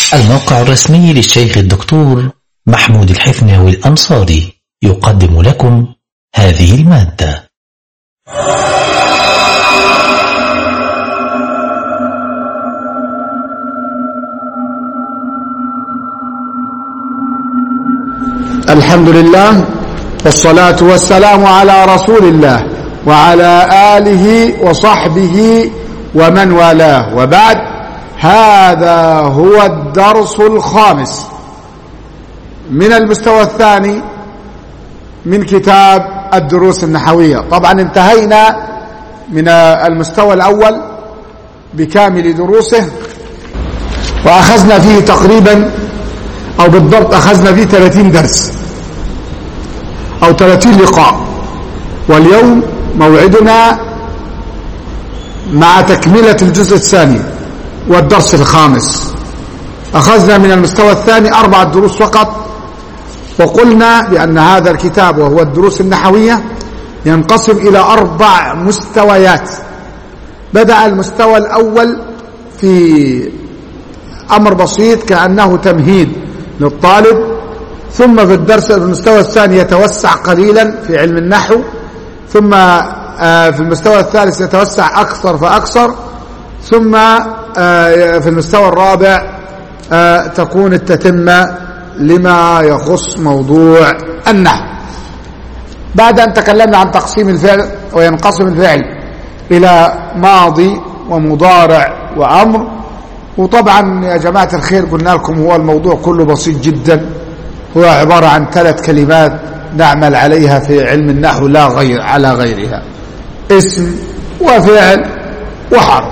الموقع الرسمي للشيخ الدكتور محمود الحفناوي الأنصاري يقدم لكم هذه المادة الحمد لله والصلاة والسلام على رسول الله وعلى آله وصحبه ومن والاه وبعد هذا هو الدرس الخامس من المستوى الثاني من كتاب الدروس النحوية طبعا انتهينا من المستوى الأول بكامل دروسه وأخذنا فيه تقريبا أو بالضبط أخذنا فيه 30 درس أو 30 لقاء واليوم موعدنا مع تكملة الجزء الثاني والدرس الخامس أخذنا من المستوى الثاني أربعة دروس فقط وقلنا بأن هذا الكتاب وهو الدروس النحوية ينقسم إلى أربع مستويات بدأ المستوى الأول في أمر بسيط كأنه تمهيد للطالب ثم في الدرس المستوى الثاني يتوسع قليلا في علم النحو ثم في المستوى الثالث يتوسع أكثر فأكثر ثم في المستوى الرابع تكون التتمة لما يخص موضوع النحو بعد أن تكلمنا عن تقسيم الفعل وينقسم الفعل إلى ماضي ومضارع وأمر وطبعا يا جماعة الخير قلنا لكم هو الموضوع كله بسيط جدا هو عبارة عن ثلاث كلمات نعمل عليها في علم النحو لا غير على غيرها اسم وفعل وحرف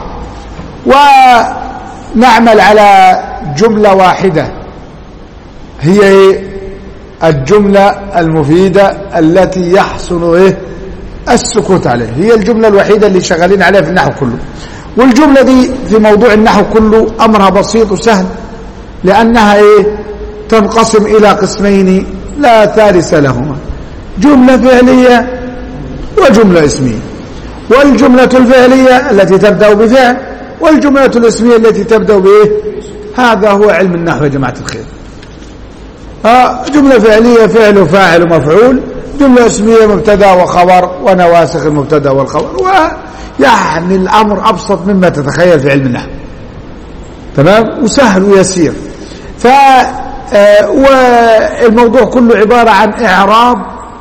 ونعمل على جملة واحدة هي الجملة المفيدة التي يحسن إيه السكوت عليه هي الجملة الوحيدة اللي شغالين عليها في النحو كله والجملة دي في موضوع النحو كله أمرها بسيط وسهل لأنها إيه تنقسم إلى قسمين لا ثالث لهما جملة فعلية وجملة اسمية والجملة الفعلية التي تبدأ بفعل والجملة الاسمية التي تبدأ بإيه هذا هو علم النحو يا جماعة الخير آه جملة فعلية فعل وفاعل ومفعول جملة اسمية مبتدا وخبر ونواسخ المبتدا والخبر ويعني الأمر أبسط مما تتخيل في علم النحو تمام وسهل ويسير ف آه والموضوع كله عبارة عن إعراب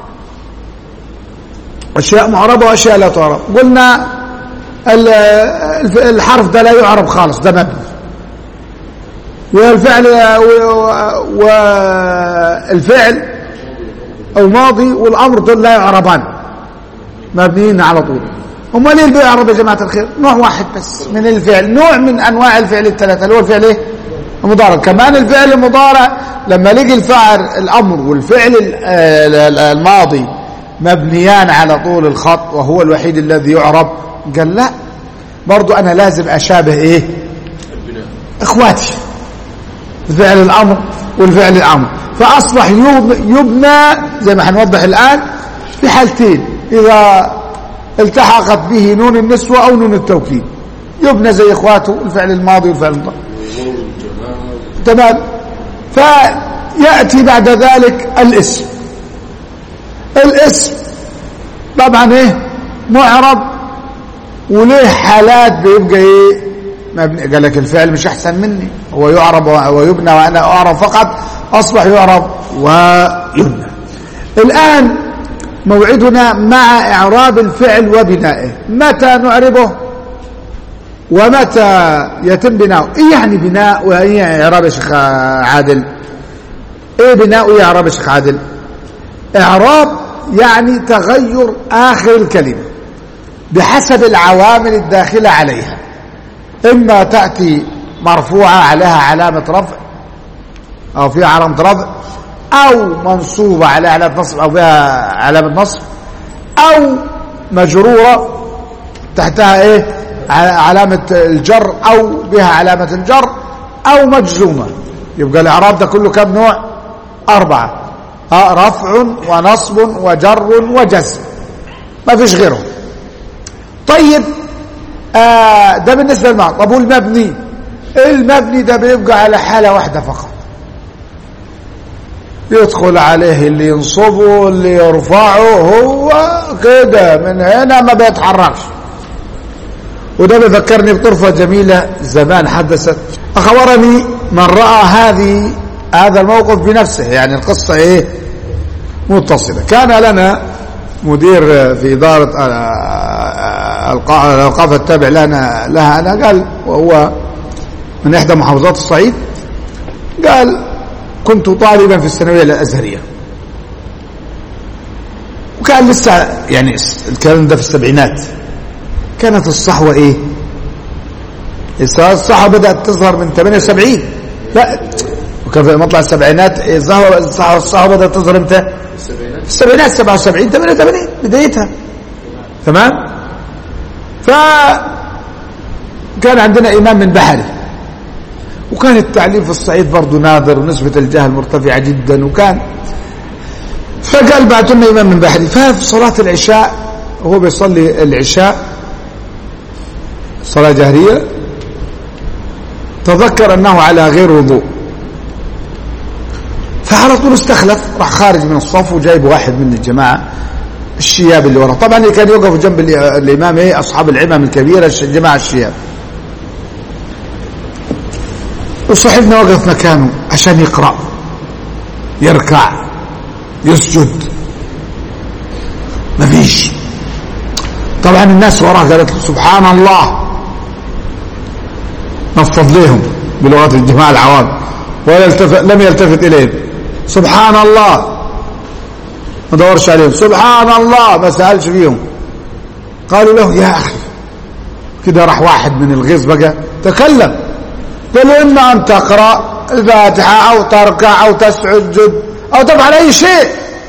أشياء معربة وأشياء لا تعرب قلنا الحرف ده لا يعرب خالص ده مبني والفعل والفعل أو ماضي والأمر دول لا يعربان مبنيين على طول امال ايه اللي بيعرب يا جماعه الخير نوع واحد بس من الفعل نوع من انواع الفعل الثلاثه اللي هو الفعل ايه المضارع كمان الفعل المضارع لما لقي الفعل الامر والفعل الماضي مبنيان على طول الخط وهو الوحيد الذي يعرب قال لا برضو انا لازم اشابه ايه اخواتي فعل الامر والفعل الامر فاصبح يبنى زي ما هنوضح الان في حالتين اذا التحقت به نون النسوة او نون التوكيد يبنى زي اخواته الفعل الماضي والفعل المضارع تمام فيأتي بعد ذلك الاسم الاسم طبعا ايه معرب وليه حالات بيبقى ايه مبني قال لك الفعل مش احسن مني هو يعرب ويبنى وانا اعرب فقط اصبح يعرب ويبنى الان موعدنا مع اعراب الفعل وبنائه متى نعربه ومتى يتم بناؤه ايه يعني بناء وايه اعراب يا شيخ عادل ايه بناء وايه اعراب يا شيخ عادل اعراب يعني تغير اخر الكلمه بحسب العوامل الداخله عليها اما تاتي مرفوعه عليها علامه رفع او فيها علامه رفع او منصوبه عليها علامه نصب او فيها علامه نصب او مجروره تحتها ايه علامة الجر أو بها علامة الجر أو مجزومة يبقى الإعراب ده كله كم نوع أربعة آه رفع ونصب وجر وجزم ما فيش غيرهم طيب آه ده بالنسبة للمعنى طب والمبني المبني ده بيبقى على حالة واحدة فقط يدخل عليه اللي ينصبه اللي يرفعه هو كده من هنا ما بيتحركش وده بيفكرني بطرفة جميلة زمان حدثت أخبرني من رأى هذه هذا الموقف بنفسه يعني القصة إيه متصلة كان لنا مدير في إدارة الأوقاف التابع لنا لها أنا قال وهو من إحدى محافظات الصعيد قال كنت طالبا في الثانوية الأزهرية وكان لسه يعني الكلام ده في السبعينات كانت الصحوة ايه الصحوة بدأت تظهر من 78 لا وكان في مطلع السبعينات الصحوة الصحوة بدأت تظهر امتى في السبعينات 77 88 بدايتها تمام ف كان عندنا إمام من بحري وكان التعليم في الصعيد برضه نادر ونسبة الجهل مرتفعة جدا وكان فقال بعثوا لنا إمام من بحري ففي صلاة العشاء هو بيصلي العشاء صلاة جهرية تذكر أنه على غير وضوء فعلى طول استخلف راح خارج من الصف وجايب واحد من الجماعة الشياب اللي وراه طبعا اللي كان يوقف جنب الإمام ايه أصحاب العمام الكبيرة الجماعة الشياب وصاحبنا وقف مكانه عشان يقرأ يركع يسجد مفيش طبعا الناس وراه قالت له سبحان الله نفض لهم بلغة الجماعة العوام ولا يلتفت لم يلتفت إليهم سبحان الله ما دورش عليهم سبحان الله ما سألش فيهم قالوا له يا أخي كده راح واحد من الغيظ بقى تكلم قالوا إما أن تقرأ الفاتحة أو تركع أو تسجد أو تفعل أي شيء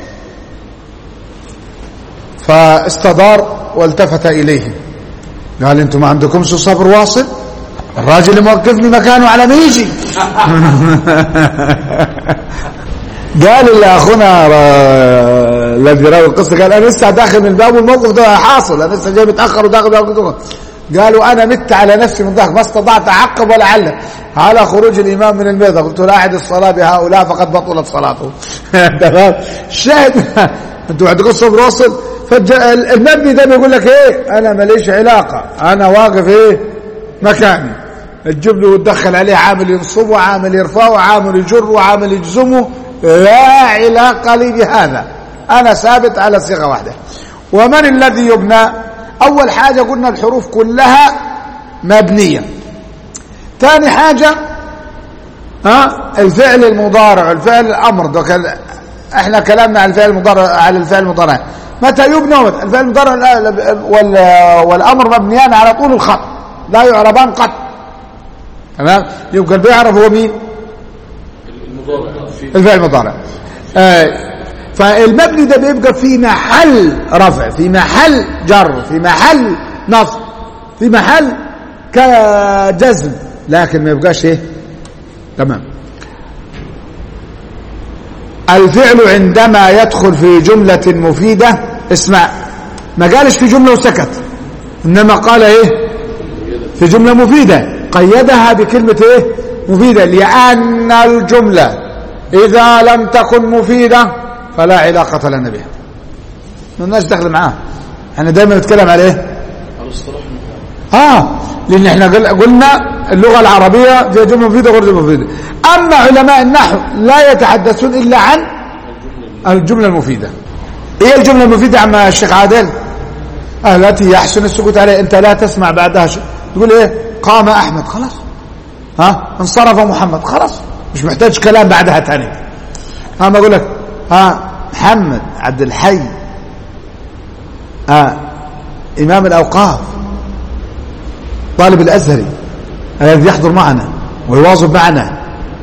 فاستدار والتفت إليهم قال أنتم ما عندكمش صبر واصل الراجل اللي موقفني مكانه على ما يجي قال اللي اخونا الذي راوي القصه قال انا لسه داخل من الباب والموقف ده حاصل انا لسه جاي متاخر وداخل قالوا انا مت على نفسي من ضحك ما استطعت اعقب ولا علق على خروج الامام من البيضه قلت لا اعد الصلاه بهؤلاء فقد بطلت صلاته تمام الشاهد انتوا عندكم الصبر واصل فالمبني ده بيقول لك ايه انا ماليش علاقه انا واقف ايه مكاني تجيب له وتدخل عليه عامل ينصبه وعامل يرفعه وعامل يجره وعامل يجزمه لا علاقة لي بهذا أنا ثابت على صيغة واحدة ومن الذي يبنى أول حاجة قلنا الحروف كلها مبنية ثاني حاجة ها الفعل المضارع الفعل الأمر ده كان احنا كلامنا على الفعل المضارع على الفعل المضارع متى يبنى الفعل المضارع والأمر مبنيان على طول الخط لا يعربان قط تمام يبقى اللي بيعرف هو مين الفعل المضارع آه فالمبني ده بيبقى في محل رفع في محل جر في محل نصب في محل كجزم لكن ما يبقاش ايه تمام الفعل عندما يدخل في جملة مفيدة اسمع ما قالش في جملة وسكت إنما قال ايه في جملة مفيدة قيدها بكلمة ايه مفيدة لأن الجملة إذا لم تكن مفيدة فلا علاقة لنا بها الناس دخل معاه احنا دايما نتكلم على ايه اه لان احنا قلنا اللغة العربية فيها جملة مفيدة وغير جملة مفيدة اما علماء النحو لا يتحدثون الا عن الجملة المفيدة ايه الجملة المفيدة عم الشيخ عادل التي يحسن السكوت عليها انت لا تسمع بعدها شيء تقول ايه قام احمد خلاص ها انصرف محمد خلاص مش محتاج كلام بعدها تاني ها ما اقول لك ها محمد عبد الحي ها امام الاوقاف طالب الازهري الذي يحضر معنا ويواظب معنا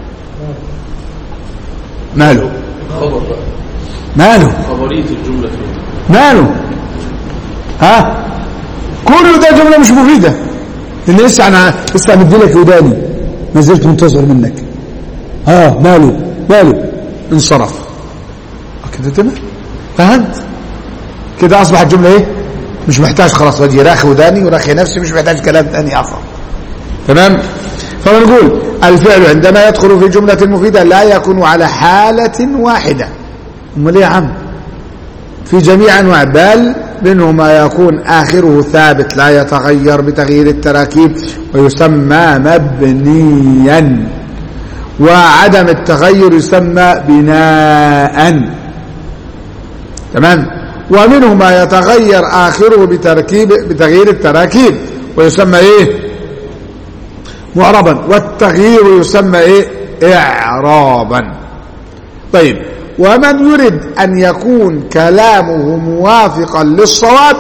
ماله خبر بقى ماله خبرية الجملة فيه ماله ها كل ده جمله مش مفيده ان لسه انا لسه مدي لك وداني ما زلت منتظر منك ها ماله ماله انصرف كده تمام فهمت كده اصبحت الجمله ايه مش محتاج خلاص وجهي راخي وداني وراخي نفسي مش محتاج كلام ثاني اخر تمام فنقول الفعل عندما يدخل في جملة مفيدة لا يكون على حالة واحدة امال ايه يا عم في جميع انواع بل منه ما يكون آخره ثابت لا يتغير بتغيير التراكيب ويسمى مبنيا وعدم التغير يسمى بناء تمام ومنه ما يتغير آخره بتركيب بتغيير التراكيب ويسمى ايه معربا والتغيير يسمى ايه اعرابا طيب ومن يريد ان يكون كلامه موافقا للصواب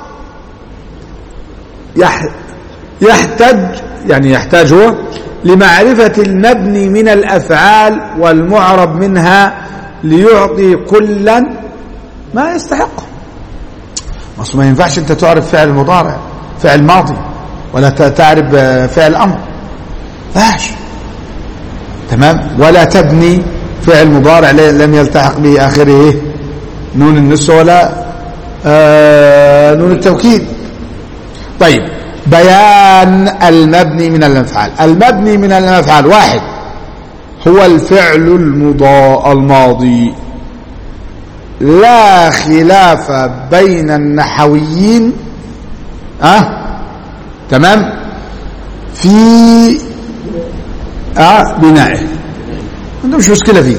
يح يحتاج يعني يحتاج هو لمعرفة المبني من الأفعال والمعرب منها ليعطي كلا ما يستحقه بس ما ينفعش انت تعرف فعل مضارع فعل ماضي ولا تعرف فعل امر فاش تمام ولا تبني فعل مضارع لم يلتحق به اخره إيه؟ نون النسوة ولا آه نون التوكيد طيب بيان المبني من الافعال المبني من الافعال واحد هو الفعل المضاء الماضي لا خلاف بين النحويين أه؟ تمام في أه بنائه عنده مش مشكلة فيه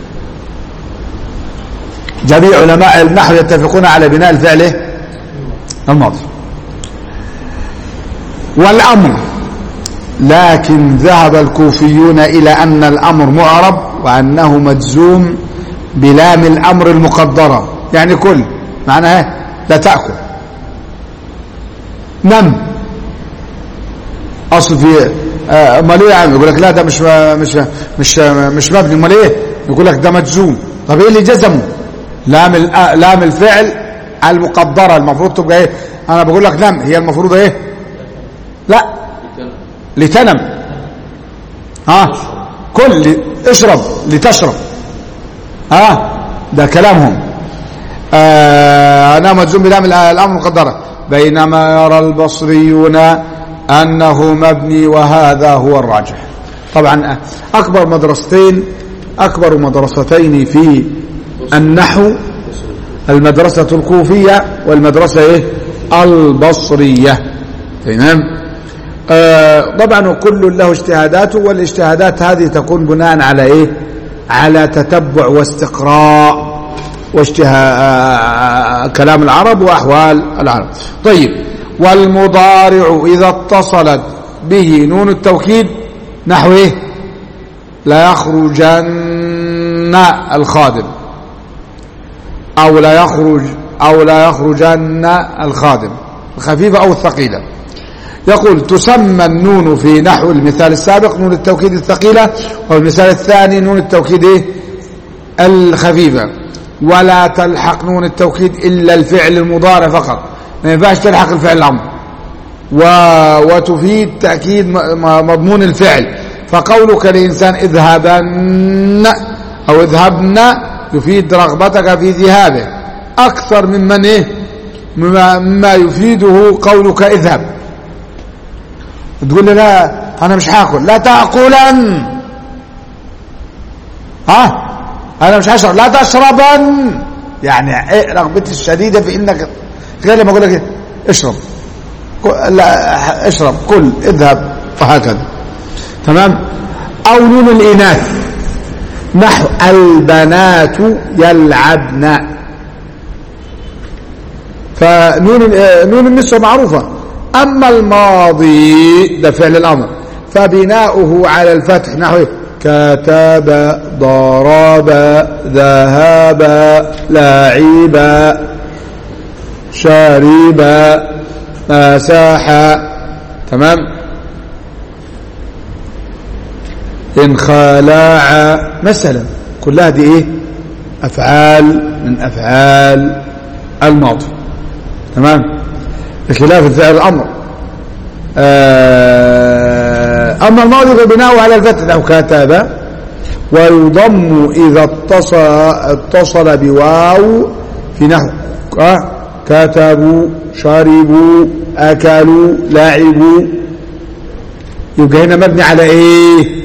جميع علماء النحو يتفقون على بناء الفعل الماضي والأمر لكن ذهب الكوفيون إلى أن الأمر معرب وأنه مجزوم بلام الأمر المقدرة يعني كل معناها لا تأكل نم أصل في امال ايه يا عم يقول لك لا ده مش مش مش مش مبني امال ايه يقول لك ده مجزوم طب ايه اللي جزمه لام لام الفعل المقدره المفروض تبقى ايه انا بقول لك نم هي المفروض ايه لا لتنم ها كل اشرب لتشرب ها ده كلامهم آه انا مجزوم بلام الامر المقدره بينما يرى البصريون أنه مبني وهذا هو الراجح طبعا أكبر مدرستين أكبر مدرستين في النحو المدرسة الكوفية والمدرسة إيه؟ البصرية تمام آه طبعا كل له اجتهاداته والاجتهادات هذه تكون بناء على إيه على تتبع واستقراء واشتها كلام العرب وأحوال العرب طيب والمضارع إذا اتصلت به نون التوكيد نحو إيه لا يخرجن الخادم أو لا يخرج أو لا يخرجن الخادم الخفيفة أو الثقيلة يقول تسمى النون في نحو المثال السابق نون التوكيد الثقيلة والمثال الثاني نون التوكيد إيه؟ الخفيفة ولا تلحق نون التوكيد إلا الفعل المضارع فقط ما ينفعش تلحق الفعل الأمر و... وتفيد تأكيد مضمون الفعل فقولك لإنسان اذهبن أو اذهبن يفيد رغبتك في ذهابه أكثر ممن إيه مما, مما يفيده قولك اذهب تقول لي لا أنا مش هاكل لا تأكلن ها أنا مش هشرب لا تشربن يعني إيه رغبتي الشديدة في إنك غير لما اقول لك اشرب لا اشرب كل اذهب وهكذا تمام او نون الاناث نحو البنات يلعبن فنون نون النسوة معروفة أما الماضي ده فعل الأمر فبناؤه على الفتح نحو كتب ضرب ذهب لعب شارب مساح تمام إن خلع مثلا كلها دي إيه أفعال من أفعال الماضي تمام بخلاف الفعل الأمر آه أما الماضي فبناؤه على الفتح أو كتب ويضم إذا اتصل, اتصل بواو في نحو آه كتبوا شربوا أكلوا لعبوا يبقى هنا مبني على ايه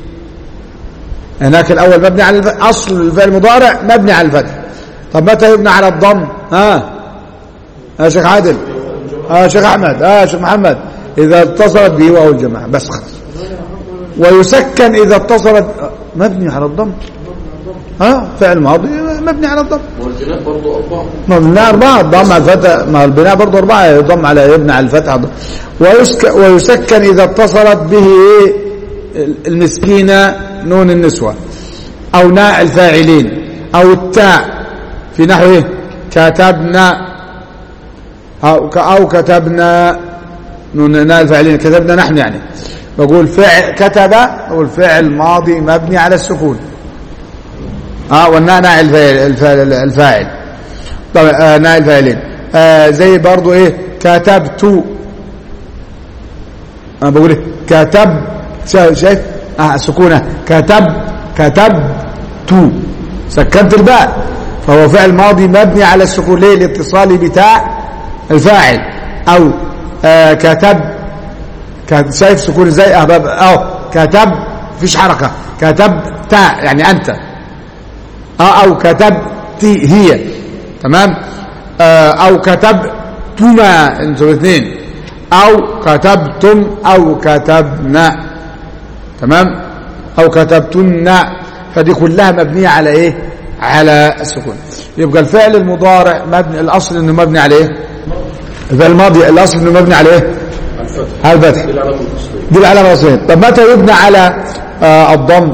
هناك الاول مبني على الف... اصل الفعل المضارع مبني على الفتح طب متى يبنى على الضم ها يا شيخ عادل ها يا شيخ احمد ها يا شيخ محمد اذا اتصلت به واو الجماعه بس خلاص ويسكن اذا اتصلت مبني على الضم ها فعل ماضي مبني على الضم والبناء برضه أربعة ما البناء أربعة الضم على الفتح ما البناء برضه أربعة يضم على يبنى على الفتح ويسك ويسكن إذا اتصلت به إيه؟ المسكينة نون النسوة أو ناء الفاعلين أو التاء في نحو إيه؟ كتبنا أو ك- أو كتبنا نون ناء الفاعلين كتبنا نحن يعني بقول فعل كتب بقول فعل ماضي مبني على السكون اه والناء ناء الفاعل الفاعل, الفاعل. طبعا آه ناء الفاعلين آه زي برضو ايه كتبت انا بقول ايه كتب شا- شايف اه سكونه كتب كتبت سكنت الباء فهو فعل ماضي مبني على السكون ليه لاتصاله بتاء الفاعل او آه كتب كان شايف سكون ازاي اهباب اه كتب مفيش حركه كتبت يعني انت اه او كتبت هي تمام آه او كتبتما انتوا الاثنين او كتبتم او كتبنا تمام او كتبتن فدي كلها مبنيه على ايه على السكون يبقى الفعل المضارع مبني الاصل انه مبني على ايه الفعل الماضي الاصل انه مبني على ايه الفتح على الفتح دي العلامة الأصلية دي العلامه الاصليه طب متى يبنى على آه الضم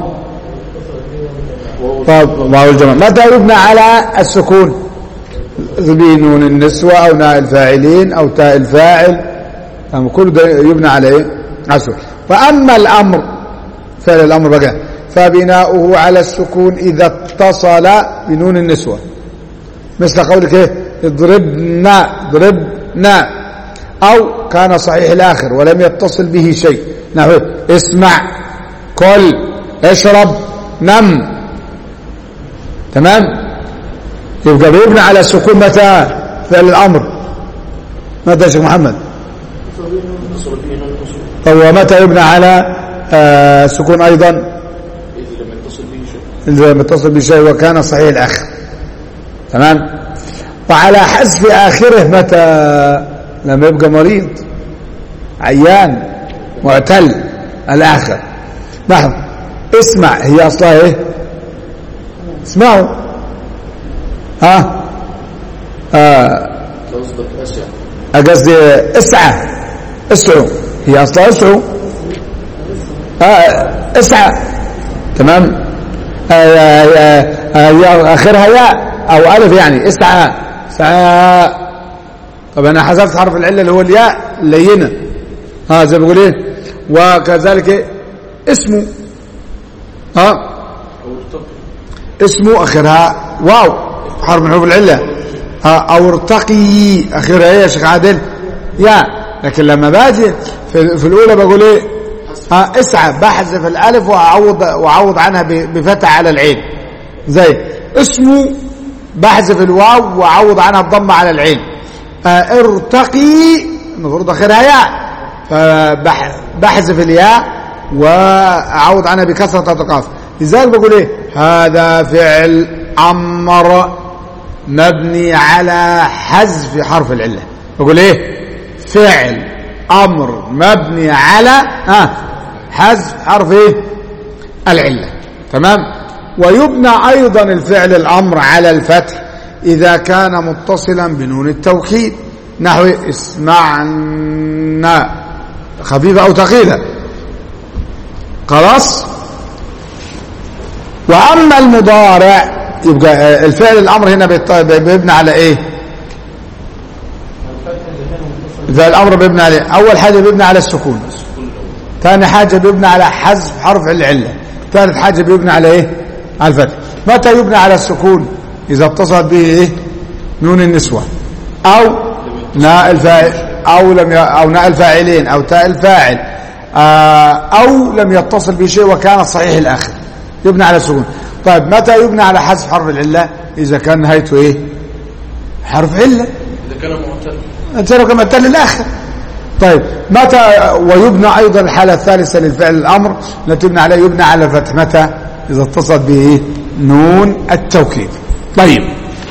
طب واو الجمع متى يبنى على السكون بنون النسوة أو ناء الفاعلين أو تاء الفاعل أم كل ده يبنى على إيه؟ على السكون فأما الأمر فعل الأمر بقى فبناؤه على السكون إذا اتصل بنون النسوة مثل قولك إيه اضربنا ضربنا أو كان صحيح الآخر ولم يتصل به شيء نحو اسمع كل اشرب نم تمام يبقى بيبنى على السكون متى فعل الامر متى يا شيخ محمد اتصل به نون النصر طب ومتى يبنى على آه السكون ايضا إذ لم يتصل به شيء اذا لم يتصل بشيء وكان صحيح الاخر تمام وعلى حذف اخره متى لما يبقى مريض عيان معتل الاخر نحو اسمع هي اصلها ايه اسمعوا ها آه قصدك أسع قصدي اسعى اسعوا هي اصلها اسعوا آه اسعى تمام آه آه آه هي اخرها ياء او الف يعني اسعى اسعى طب انا حذفت حرف العله اللي هو الياء اللينه ها زي ما بقول ايه وكذلك إيه؟ اسمه ها أو ارتقي اسمه اخرها واو حرف من حروف العله ها او ارتقي اخرها ايه يا شيخ عادل يا لكن لما باجي في, في الاولى بقول ايه ها اسعى بحذف الالف واعوض واعوض عنها ب- بفتح على العين زي اسمه بحذف الواو واعوض عنها الضمه على العين آه، ارتقي المفروض اخرها ياء فبحذف الياء واعوض عنها بكسره القاف لذلك بقول ايه هذا فعل امر مبني على حذف حرف العله بقول ايه فعل امر مبني على ها حذف حرف ايه العله تمام ويبنى ايضا الفعل الامر على الفتح اذا كان متصلا بنون التوكيد نحو اسمعنا خفيفه او ثقيله خلاص واما المضارع يبقى آه، الفعل الامر هنا بيط- بيبنى على ايه الفعل الامر بيبنى على إيه؟ اول حاجه بيبنى على السكون ثاني حاجه بيبنى على حذف حرف العله ثالث حاجه بيبنى على ايه على الفتح متى يبنى على السكون اذا اتصلت به ايه نون النسوه او ناء الفاعل او لم ي... او ناء الفاعلين او تاء الفاعل آه او لم يتصل به شيء وكان صحيح الاخر يبنى على السكون طيب متى يبنى على حذف حرف العله اذا كان نهايته ايه حرف عله إذا كان معتل انت لو كما التالي الاخر طيب متى ويبنى أيضا الحالة الثالثة للفعل الأمر التي يبنى عليه يبنى على الفتح متى إذا اتصل به نون التوكيد طيب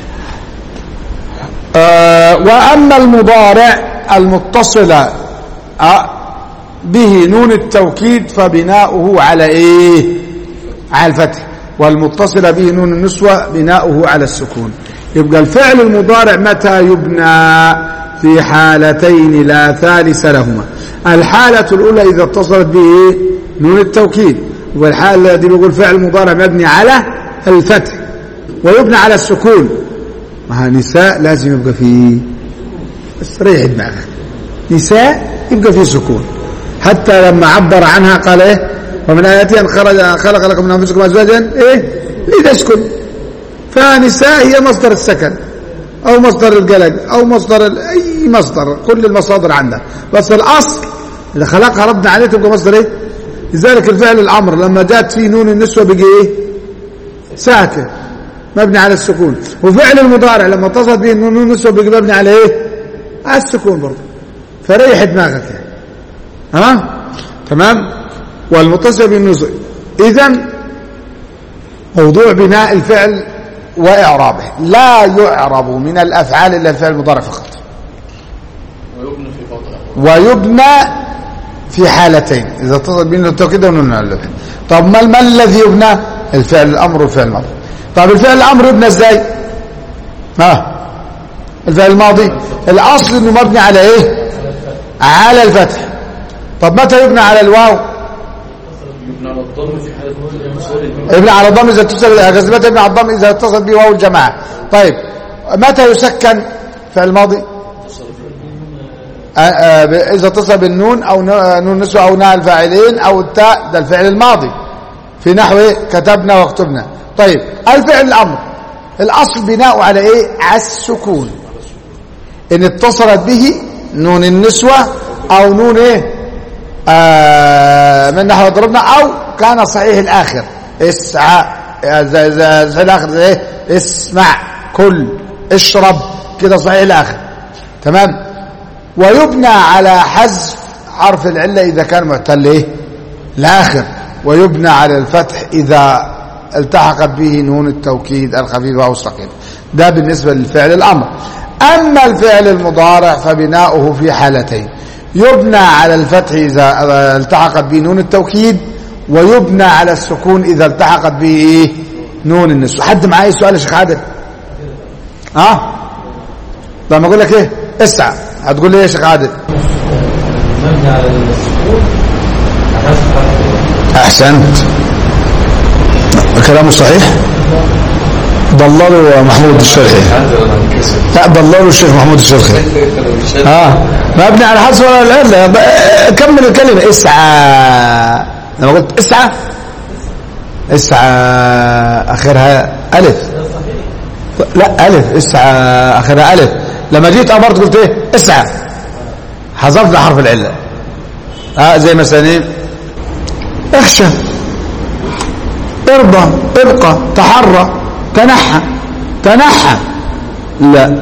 آه وأما المضارع المتصل آه به نون التوكيد فبناؤه على إيه على الفتح والمتصل به نون النسوة بناؤه على السكون يبقى الفعل المضارع متى يبنى في حالتين لا ثالث لهما الحالة الأولى إذا اتصلت به نون التوكيد والحالة التي بيقول فعل مضارع مبني على الفتح ويبنى على السكون مع نساء لازم يبقى فيه بس ريح دماغك نساء يبقى فيه سكون حتى لما عبر عنها قال ايه ومن آياته أن خرج خلق لكم من أنفسكم أزواجا ايه لتسكن فنساء هي مصدر السكن أو مصدر القلق أو مصدر ال- أي مصدر كل المصادر عندها بس الأصل اللي خلقها ربنا عليه تبقى مصدر ايه لذلك الفعل الأمر لما جاءت فيه نون النسوة بقي ايه ساكن مبني على السكون وفعل المضارع لما اتصل به نون النسوة بقي مبني على ايه على السكون برضه فريح دماغك يعني ها تمام والمتصل بالنزع اذا موضوع بناء الفعل واعرابه لا يعرب من الافعال الا الفعل المضارع فقط ويبنى في بعض الأحوال ويبنى في حالتين اذا اتصل بين التوكيد ونون الفعل طب ما ما الذي يبنى الفعل الامر والفعل الماضي طب الفعل الامر يبنى ازاي ها الفعل الماضي الاصل انه مبني على ايه على الفتح طب متى يبنى على الواو يبنى على الضم في حالة الاتصال ابن على الضم اذا اتصل غزبة ابن على الضم اذا اتصل به واو الجماعه طيب متى يسكن فعل الماضي آه، آه، ب- اذا اتصل بالنون او ن- آه، نون نسوة او ناء الفاعلين او التاء ده الفعل الماضي في نحو إيه؟ كتبنا واكتبنا طيب الفعل الامر الاصل بناء على ايه على السكون ان اتصلت به نون النسوة او نون ايه آه من نحو ضربنا او كان صحيح الاخر اسعى آه، زي زي زي الاخر زي ايه اسمع كل اشرب كده صحيح الاخر تمام ويبنى على حذف حرف العله اذا كان معتل ايه الاخر ويبنى على الفتح اذا التحقت به نون التوكيد الخفيفه او الثقيله ده بالنسبه للفعل الامر اما الفعل المضارع فبناؤه في حالتين يبنى على الفتح اذا التحقت به نون التوكيد ويبنى على السكون اذا التحقت به ايه نون النسوة حد معايا سؤال يا شيخ عادل ها لما اقول لك ايه اسعى هتقول لي ايه يا شيخ عادل مبني على السكون حسب حرف احسنت كلامه صحيح ضللوا محمود الشرخي لا ضللوا الشيخ محمود الشرخي اه مبني على حذف ولا لا لا كمل الكلمه اسعى لما قلت اسعى اسعى اخرها الف لا الف اسعى اخرها الف لما جيت امرت قلت ايه اسعى حذفت حرف العله اه زي مثلا ايه اخشى ارضى ابقى تحرى تنحى تنحى لا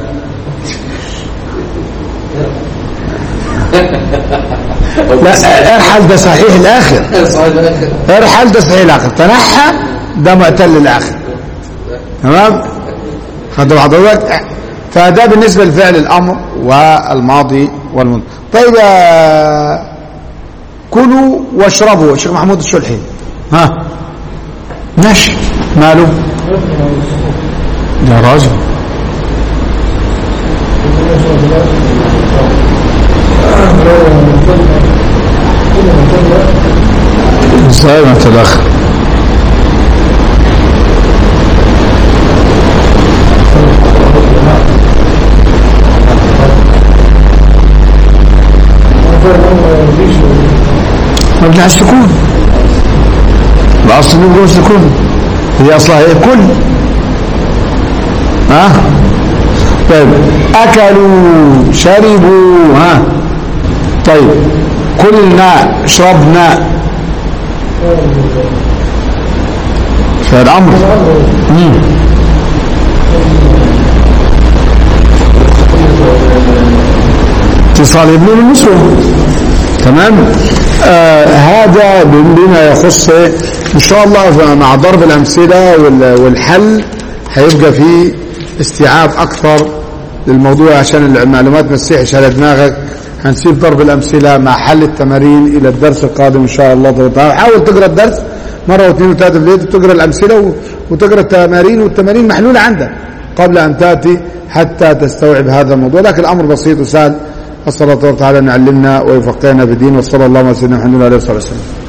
لا ارحل ده صحيح الاخر صحيح الآخر ارحل ده صحيح الاخر تنحى ده معتل الاخر تمام خدوا حضرتك فده بالنسبه لفعل الامر والماضي والمضارع طيب آه، كلوا واشربوا الشيخ محمود الشلحي ها ماشي ماله يا راجل ازاي ما تدخل مبني على السكون الاصل بيقول السكون هي اصلها ايه كل ها طيب اكلوا شربوا ها طيب كلنا شربنا فالامر مم. اتصال ابنه بالنسوة تمام آه هذا بما يخص ان شاء الله مع ضرب الامثله وال- والحل هيبقى فيه استيعاب اكثر للموضوع عشان المعلومات ما تسيحش على دماغك هنسيب ضرب الامثله مع حل التمارين الى الدرس القادم ان شاء الله تبارك وتعالى حاول تقرا الدرس مره واثنين وثلاثه في الليل وتقرا الامثله و- وتقرا التمارين والتمارين محلوله عندك قبل ان تاتي حتى تستوعب هذا الموضوع لكن الامر بسيط وسهل اسال الله تبارك وتعالى ان يعلمنا ويفقهنا في الدين وصلى الله على سيدنا محمد وعلى اله وصحبه وسلم